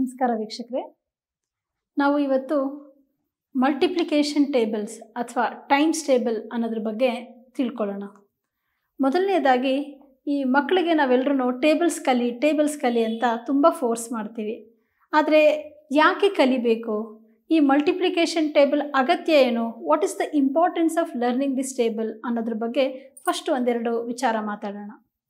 ನಮಸ್ಕಾರ ವೀಕ್ಷಕರೇ ನಾವು ಇವತ್ತು ಮಲ್ಟಿಪ್ಲಿಕೇಶನ್ ಟೇಬಲ್ಸ್ ಅಥವಾ ಟೈಮ್ಸ್ ಟೇಬಲ್ ಅನ್ನೋದ್ರ ಬಗ್ಗೆ ತಿಳ್ಕೊಳ್ಳೋಣ ಮೊದಲನೇದಾಗಿ ಈ ಮಕ್ಕಳಿಗೆ ನಾವೆಲ್ಲರೂ ಟೇಬಲ್ಸ್ ಕಲಿ ಟೇಬಲ್ಸ್ ಕಲಿ ಅಂತ ತುಂಬ ಫೋರ್ಸ್ ಮಾಡ್ತೀವಿ ಆದರೆ ಯಾಕೆ ಕಲಿಬೇಕು ಈ ಮಲ್ಟಿಪ್ಲಿಕೇಶನ್ ಟೇಬಲ್ ಅಗತ್ಯ ಏನು what is the importance of learning this table ಅನ್ನೋದ್ರ ಬಗ್ಗೆ ಫಸ್ಟ್ ಒಂದೆರಡು ವಿಚಾರ ಮಾತಾಡೋಣ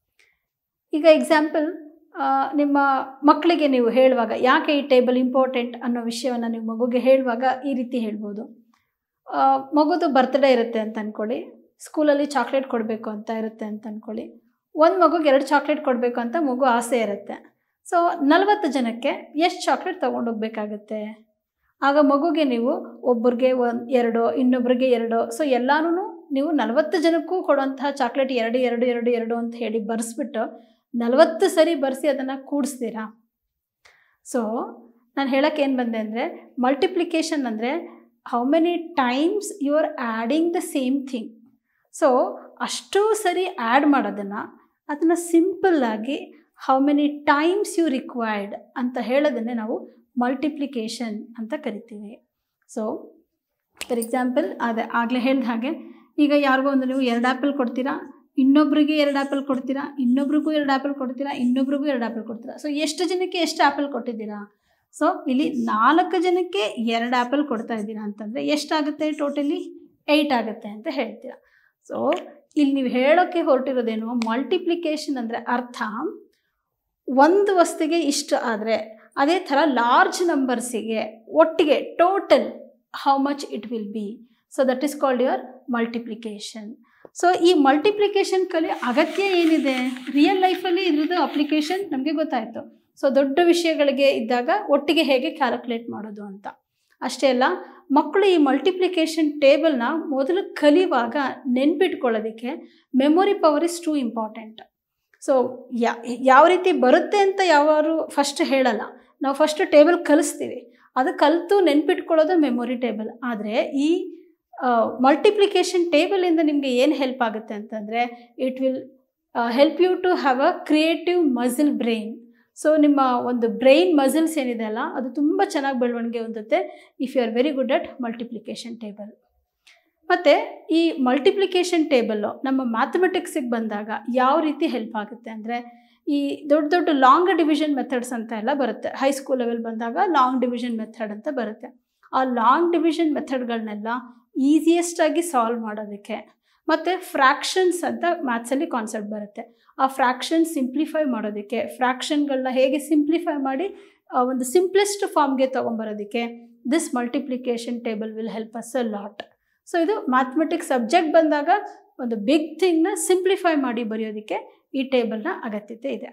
ಈಗ ಎಕ್ಸಾಂಪಲ್ ನಿಮ್ಮ ಮಕ್ಕಳಿಗೆ ನೀವು ಹೇಳುವಾಗ ಯಾಕೆ ಈ ಟೇಬಲ್ ಇಂಪಾರ್ಟೆಂಟ್ ಅನ್ನೋ ವಿಷಯವನ್ನು ನೀವು ಮಗುಗೆ ಹೇಳುವಾಗ ಈ ರೀತಿ ಹೇಳ್ಬೋದು ಆ, ಮಗುದು ಬರ್ತ್ಡೇ ಇರುತ್ತೆ ಅಂತ ಅಂದ್ಕೊಳ್ಳಿ ಸ್ಕೂಲಲ್ಲಿ ಚಾಕ್ಲೇಟ್ ಕೊಡಬೇಕು ಅಂತ ಇರುತ್ತೆ ಅಂತ ಅಂದ್ಕೊಳ್ಳಿ ಒಂದು ಮಗುಗೆ ಎರಡು ಚಾಕ್ಲೇಟ್ ಕೊಡಬೇಕು ಅಂತ ಮಗು ಆಸೆ ಇರುತ್ತೆ ಸೊ ನಲವತ್ತು ಜನಕ್ಕೆ ಎಷ್ಟು ಚಾಕ್ಲೇಟ್ ತೊಗೊಂಡೋಗ್ಬೇಕಾಗತ್ತೆ ಆಗ ಮಗುಗೆ ನೀವು ಒಬ್ಬರಿಗೆ ಒಂದು ಎರಡು ಇನ್ನೊಬ್ರಿಗೆ ಎರಡು ಸೊ ಎಲ್ಲಾನು ನೀವು ನಲವತ್ತು ಜನಕ್ಕೂ ಕೊಡುವಂತಹ ಚಾಕ್ಲೇಟ್ ಎರಡು ಎರಡು ಎರಡು ಎರಡು ಅಂತ ಹೇಳಿ ಬರೆಸ್ಬಿಟ್ಟು ನಲವತ್ತು ಸರಿ ಬರೆಸಿ ಅದನ್ನು ಕೂಡಿಸ್ತೀರಾ ಸೊ ನಾನು ಹೇಳೋಕ್ಕೆ ಏನು ಬಂದೆ ಅಂದರೆ ಮಲ್ಟಿಪ್ಲಿಕೇಶನ್ ಅಂದರೆ how many times you are adding the same thing so ಅಷ್ಟು ಸರಿ ಆ್ಯಡ್ ಮಾಡೋದನ್ನು ಅದನ್ನು ಸಿಂಪಲ್ಲಾಗಿ how many times you required ಅಂತ ಹೇಳೋದನ್ನೇ ನಾವು ಮಲ್ಟಿಪ್ಲಿಕೇಶನ್ ಅಂತ ಕರಿತೀವಿ ಸೊ ಫಾರ್ ಎಕ್ಸಾಂಪಲ್ ಅದೇ ಆಗಲೇ ಹೇಳ್ದ ಹಾಗೆ ಈಗ ಯಾರಿಗೋ ಒಂದು ನೀವು ಎರಡು ಆ್ಯಪಲ್ ಕೊಡ್ತೀರಾ ಇನ್ನೊಬ್ರಿಗೆ ಎರಡು ಆ್ಯಪಲ್ ಕೊಡ್ತೀರಾ ಇನ್ನೊಬ್ರಿಗೂ ಎರಡು ಆ್ಯಪಲ್ ಕೊಡ್ತೀರಾ ಇನ್ನೊಬ್ರಿಗೂ ಎರಡು ಆ್ಯಪಲ್ ಕೊಡ್ತೀರಾ ಸೊ ಎಷ್ಟು ಜನಕ್ಕೆ ಎಷ್ಟು ಆ್ಯಪಲ್ ಕೊಟ್ಟಿದ್ದೀರಾ ಸೊ ಇಲ್ಲಿ ನಾಲ್ಕು ಜನಕ್ಕೆ ಎರಡು ಆ್ಯಪಲ್ ಕೊಡ್ತಾ ಇದ್ದೀರಾ ಅಂತಂದರೆ ಎಷ್ಟಾಗುತ್ತೆ ಟೋಟಲಿ ಏಯ್ಟ್ ಆಗುತ್ತೆ ಅಂತ ಹೇಳ್ತೀರಾ ಸೊ ಇಲ್ಲಿ ನೀವು ಹೇಳೋಕ್ಕೆ ಹೊರಟಿರೋದೇನು ಮಲ್ಟಿಪ್ಲಿಕೇಶನ್ ಅಂದರೆ ಅರ್ಥ ಒಂದು ವಸ್ತುಗೆ ಇಷ್ಟು ಆದರೆ ಅದೇ ಥರ ಲಾರ್ಜ್ ನಂಬರ್ಸಿಗೆ ಒಟ್ಟಿಗೆ total how much it will be so that is called your multiplication so ಈ ಮಲ್ಟಿಪ್ಲಿಕೇಶನ್ ಕಲಿ ಅಗತ್ಯ ಏನಿದೆ ರಿಯಲ್ ಲೈಫಲ್ಲಿ ಇದ್ರದ್ದು ಅಪ್ಲಿಕೇಶನ್ ನಮಗೆ ಗೊತ್ತಾಯಿತು ಸೊ ದೊಡ್ಡ ವಿಷಯಗಳಿಗೆ ಇದ್ದಾಗ ಒಟ್ಟಿಗೆ ಹೇಗೆ ಕ್ಯಾಲ್ಕುಲೇಟ್ ಮಾಡೋದು ಅಂತ ಅಷ್ಟೇ ಅಲ್ಲ ಮಕ್ಕಳು ಈ ಮಲ್ಟಿಪ್ಲಿಕೇಶನ್ ಟೇಬಲ್ನ ಮೊದಲು ಕಲಿಯುವಾಗ ನೆನ್ಪಿಟ್ಕೊಳ್ಳೋದಕ್ಕೆ memory power is too important so ಯಾ ಯಾವ ರೀತಿ ಬರುತ್ತೆ ಅಂತ ಯಾವಾರು ಫಸ್ಟ್ ಹೇಳಲ್ಲ ನಾವು ಫಸ್ಟ್ ಟೇಬಲ್ ಕಲಿಸ್ತೀವಿ ಅದು ಕಲಿತು ನೆನ್ಪಿಟ್ಕೊಳ್ಳೋದು ಮೆಮೊರಿ ಟೇಬಲ್ ಆದರೆ ಈ ಮಲ್ಟಿಪ್ಲಿಕೇಶನ್ ಟೇಬಲಿಂದ ನಿಮಗೆ ಏನು ಹೆಲ್ಪ್ ಆಗುತ್ತೆ ಅಂತಂದರೆ it will help you to have a creative muscle brain so ನಿಮ್ಮ ಒಂದು ಬ್ರೈನ್ ಮಝಲ್ಸ್ ಏನಿದೆ ಅಲ್ಲ ಅದು ತುಂಬ ಚೆನ್ನಾಗಿ ಬೆಳವಣಿಗೆ ಹೊಂದುತ್ತೆ if you are very good at multiplication table ಮತ್ತು ಈ ಮಲ್ಟಿಪ್ಲಿಕೇಶನ್ ಟೇಬಲ್ಲು ನಮ್ಮ ಮ್ಯಾಥಮೆಟಿಕ್ಸಿಗೆ ಬಂದಾಗ ಯಾವ ರೀತಿ ಹೆಲ್ಪ್ ಆಗುತ್ತೆ ಅಂದರೆ ಈ ದೊಡ್ಡ ದೊಡ್ಡ ಲಾಂಗ್ ಡಿವಿಷನ್ ಮೆಥಡ್ಸ್ ಅಂತ ಎಲ್ಲ ಬರುತ್ತೆ ಹೈಸ್ಕೂಲ್ ಲೆವೆಲ್ ಬಂದಾಗ ಲಾಂಗ್ ಡಿವಿಷನ್ ಮೆಥಡ್ ಅಂತ ಬರುತ್ತೆ ಆ ಲಾಂಗ್ ಡಿವಿಷನ್ ಮೆಥಡ್ಗಳನ್ನೆಲ್ಲ ಈಸಿಯೆಸ್ಟಾಗಿ ಸಾಲ್ವ್ ಮಾಡೋದಕ್ಕೆ ಮತ್ತು ಫ್ರ್ಯಾಕ್ಷನ್ಸ್ ಅಂತ ಮ್ಯಾಥ್ಸಲ್ಲಿ ಕಾನ್ಸೆಪ್ಟ್ ಬರುತ್ತೆ ಆ ಫ್ರ್ಯಾಕ್ಷನ್ ಸಿಂಪ್ಲಿಫೈ ಮಾಡೋದಕ್ಕೆ ಫ್ರ್ಯಾಕ್ಷನ್ಗಳನ್ನ ಹೇಗೆ ಸಿಂಪ್ಲಿಫೈ ಮಾಡಿ ಆ ಒಂದು ಸಿಂಪ್ಲೆಸ್ಟ್ ಫಾರ್ಮ್ಗೆ ತೊಗೊಂಬರೋದಕ್ಕೆ this multiplication table will help us a lot so ಇದು ಮ್ಯಾಥಮೆಟಿಕ್ಸ್ ಸಬ್ಜೆಕ್ಟ್ ಬಂದಾಗ ಒಂದು ಬಿಗ್ ಥಿಂಗ್ನ ಸಿಂಪ್ಲಿಫೈ ಮಾಡಿ ಬರೆಯೋದಕ್ಕೆ ಈ ಟೇಬಲ್ನ ಅಗತ್ಯತೆ ಇದೆ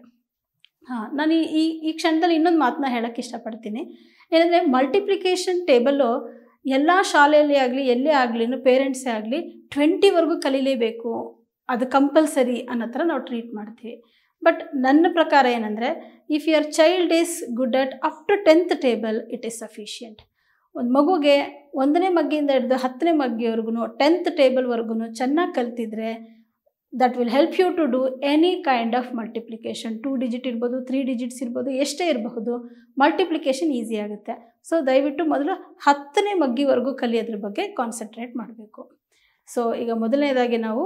ಹಾಂ ನಾನು ಈ ಈ ಈ ಕ್ಷಣದಲ್ಲಿ ಇನ್ನೊಂದು ಮಾತನ್ನ ಹೇಳೋಕ್ಕೆ ಇಷ್ಟಪಡ್ತೀನಿ ಏನಂದರೆ ಮಲ್ಟಿಪ್ಲಿಕೇಶನ್ ಟೇಬಲ್ಲು ಎಲ್ಲ ಶಾಲೆಯಲ್ಲಿ ಆಗಲಿ ಎಲ್ಲೇ ಆಗಲಿ ಪೇರೆಂಟ್ಸೇ ಆಗಲಿ ಟ್ವೆಂಟಿವರೆಗೂ ಕಲೀಲೇಬೇಕು ಅದು ಕಂಪಲ್ಸರಿ ಅನ್ನೋ ಥರ ನಾವು ಟ್ರೀಟ್ ಮಾಡ್ತೀವಿ ಬಟ್ ನನ್ನ ಪ್ರಕಾರ ಏನಂದರೆ if your child is good at up to tenth table it is sufficient ಒಂದು ಮಗುಗೆ ಒಂದನೇ ಮಗ್ಗಿಯಿಂದ ಹಿಡಿದು ಹತ್ತನೇ ಮಗ್ಗಿವರೆಗೂ ಟೆಂತ್ ಟೇಬಲ್ವರೆಗೂ ಚೆನ್ನಾಗಿ ಕಲ್ತಿದ್ರೆ that will help you to do any kind of multiplication two digit ಇರ್ಬೋದು ತ್ರೀ ಡಿಜಿಟ್ಸ್ ಇರ್ಬೋದು ಎಷ್ಟೇ ಇರಬಹುದು ಮಲ್ಟಿಪ್ಲಿಕೇಶನ್ ಈಸಿ ಆಗುತ್ತೆ ಸೊ ದಯವಿಟ್ಟು ಮೊದಲು ಹತ್ತನೇ ಮಗ್ಗಿವರೆಗೂ ಕಲಿಯೋದ್ರ ಬಗ್ಗೆ ಕಾನ್ಸಂಟ್ರೇಟ್ ಮಾಡಬೇಕು ಸೊ ಈಗ ಮೊದಲನೇದಾಗಿ ನಾವು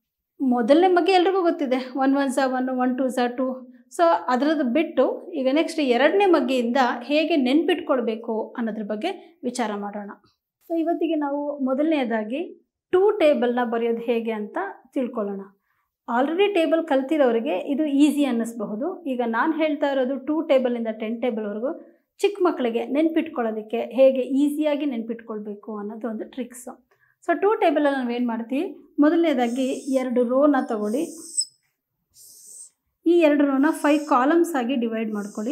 ಮೊದಲನೇ ಮಗ್ಗಿ ಎಲ್ರಿಗೂ ಗೊತ್ತಿದೆ ಒನ್ ಒನ್ ಝಾ ಒನ್ ಒನ್ ಟು ಝಾ ಟು ಸೊ ಅದರದ್ದು ಬಿಟ್ಟು ಈಗ ನೆಕ್ಸ್ಟ್ ಎರಡನೇ ಮಗ್ಗಿಯಿಂದ ಹೇಗೆ ನೆನ್ಪಿಟ್ಕೊಳ್ಬೇಕು ಅನ್ನೋದ್ರ ಬಗ್ಗೆ ವಿಚಾರ ಮಾಡೋಣ ಸೊ ಇವತ್ತಿಗೆ ನಾವು ಮೊದಲನೇದಾಗಿ ಟೂ ಟೇಬಲ್ನ ಬರೆಯೋದು ಹೇಗೆ ಅಂತ ತಿಳ್ಕೊಳ್ಳೋಣ ಆಲ್ರೆಡಿ ಟೇಬಲ್ ಕಲ್ತಿರೋರಿಗೆ ಇದು ಈಸಿ ಅನ್ನಿಸ್ಬಹುದು ಈಗ ನಾನು ಹೇಳ್ತಾ ಇರೋದು ಟೂ ಟೇಬಲಿಂದ ಟೆನ್ ಟೇಬಲ್ವರೆಗೂ ಚಿಕ್ಕ ಮಕ್ಕಳಿಗೆ ನೆನ್ಪಿಟ್ಕೊಳ್ಳೋದಕ್ಕೆ ಹೇಗೆ ಈಸಿಯಾಗಿ ನೆನ್ಪಿಟ್ಕೊಳ್ಬೇಕು ಅನ್ನೋದು ಒಂದು ಟ್ರಿಕ್ಸು ಸೊ ಟೂ ಟೇಬಲಲ್ಲಿ ನಾವೇನು ಮಾಡ್ತೀವಿ ಮೊದಲನೇದಾಗಿ ಎರಡು ರೋನ ತಗೊಳ್ಳಿ ಈ ಎರಡು ರೋನ ಫೈವ್ ಕಾಲಮ್ಸ್ ಆಗಿ ಡಿವೈಡ್ ಮಾಡ್ಕೊಳ್ಳಿ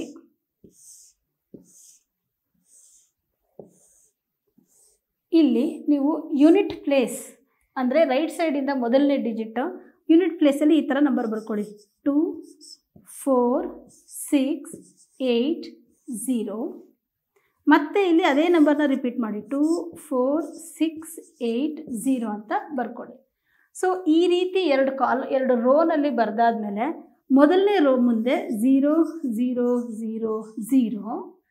ಇಲ್ಲಿ ನೀವು ಯೂನಿಟ್ ಪ್ಲೇಸ್ ಅಂದರೆ ರೈಟ್ ಸೈಡಿಂದ ಮೊದಲನೇ ಡಿಜಿಟ್ ಯೂನಿಟ್ ಪ್ಲೇಸಲ್ಲಿ ಈ ಥರ ನಂಬರ್ ಬರ್ಕೊಳ್ಳಿ two four six eight zero ಮತ್ತೆ ಇಲ್ಲಿ ಅದೇ ನಂಬರ್ನ ರಿಪೀಟ್ ಮಾಡಿ two four six eight zero ಅಂತ ಬರ್ಕೊಳ್ಳಿ ಸೊ ಈ ರೀತಿ ಎರಡು ಕಾಲ್ ಎರಡು ರೋನಲ್ಲಿ ಬರೆದಾದ್ಮೇಲೆ ಮೊದಲನೇ ರೋ ಮುಂದೆ zero zero zero zero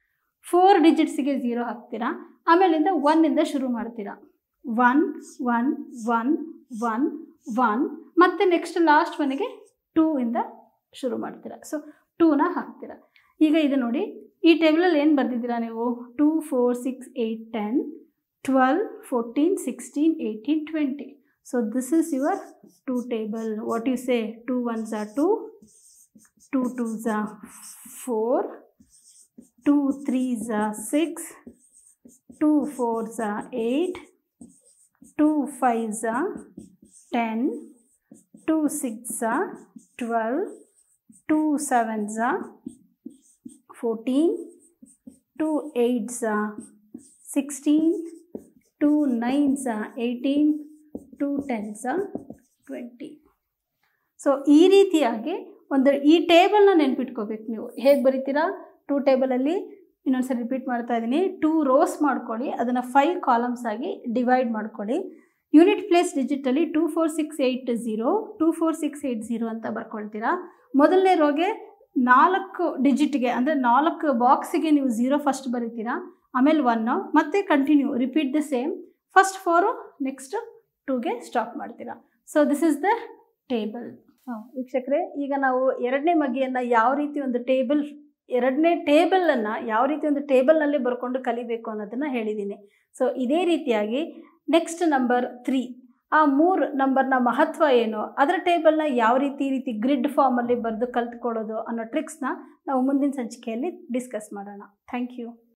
four ಡಿಜಿಟ್ಸಿಗೆ ಝೀರೋ ಹಾಕ್ತೀರಾ ಆಮೇಲಿಂದ ಒನ್ನಿಂದ ಶುರು ಮಾಡ್ತೀರಾ one one one one one ಮತ್ತು ನೆಕ್ಸ್ಟ್ ಲಾಸ್ಟ್ ಮನೆಗೆ ಟೂ ಇಂದ ಶುರು ಮಾಡ್ತೀರಾ ಸೊ ಟೂನ ಹಾಕ್ತೀರಾ ಈಗ ಇದು ನೋಡಿ ಈ ಟೇಬಲಲ್ಲಿ ಏನು ಬರೆದಿದ್ದೀರಾ ನೀವು two four six eight ten twelve fourteen sixteen eighteen twenty so this is your two table what you say two ones are two two twos are four two threes are six two fours are eight two fives are ten two six are twelve two sevens are fourteen two eights are sixteen two nines are eighteen two tens are twenty so ಈ ರೀತಿಯಾಗಿ ಒಂದು ಈ ಟೇಬಲ್ನ ನೆನ್ಪಿಟ್ಕೋಬೇಕು ನೀವು ಹೇಗೆ ಬರಿತೀರಾ two ಟೇಬಲಲ್ಲಿ ಇನ್ನೊಂದ್ಸರಿ repeat ಮಾಡ್ತಾ ಇದ್ದೀನಿ ಟೂ ರೋಸ್ ಮಾಡ್ಕೊಳ್ಳಿ ಅದನ್ನು ಫೈವ್ ಕಾಲಮ್ಸ್ ಆಗಿ ಡಿವೈಡ್ ಮಾಡ್ಕೊಳ್ಳಿ ಯೂನಿಟ್ ಪ್ಲೇಸ್ ಡಿಜಿಟಲ್ಲಿ two four six eight zero two four six eight zero ಅಂತ ಬರ್ಕೊಳ್ತೀರಾ ಮೊದಲನೇ ರೋಗೆ ನಾಲ್ಕು ಡಿಜಿಟ್ಗೆ ಅಂದರೆ ನಾಲ್ಕು ಬಾಕ್ಸಿಗೆ ನೀವು ಝೀರೋ ಫಸ್ಟ್ ಬರಿತೀರಾ ಆಮೇಲೆ ಒನ್ನು ಮತ್ತೆ continue repeat the same first four next ಟೂಗೆ ಸ್ಟಾಪ್ ಮಾಡ್ತೀರಾ so this is the table ವೀಕ್ಷಕರೇ ಈಗ ನಾವು ಎರಡನೇ ಮಗಿಯನ್ನು ಯಾವ ರೀತಿ ಒಂದು ಟೇಬಲ್ ಎರಡನೇ ಟೇಬಲನ್ನು ಯಾವ ರೀತಿ ಒಂದು ಟೇಬಲ್ನಲ್ಲಿ ಬರ್ಕೊಂಡು ಕಲಿಬೇಕು ಅನ್ನೋದನ್ನು ಹೇಳಿದ್ದೀನಿ ಸೊ ಇದೇ ರೀತಿಯಾಗಿ ನೆಕ್ಸ್ಟ್ ನಂಬರ್ ತ್ರೀ ಆ ಮೂರು ನಂಬರ್ನ ಮಹತ್ವ ಏನು ಅದರ ಟೇಬಲ್ನ ಯಾವ ರೀತಿ ಈ ರೀತಿ ಗ್ರಿಡ್ ಫಾರ್ಮಲ್ಲಿ ಬರೆದು ಕಲ್ತ್ಕೊಳ್ಳೋದು ಅನ್ನೋ ಟ್ರಿಕ್ಸ್ನ ನಾವು ಮುಂದಿನ ಸಂಚಿಕೆಯಲ್ಲಿ ಡಿಸ್ಕಸ್ ಮಾಡೋಣ ಥ್ಯಾಂಕ್ ಯು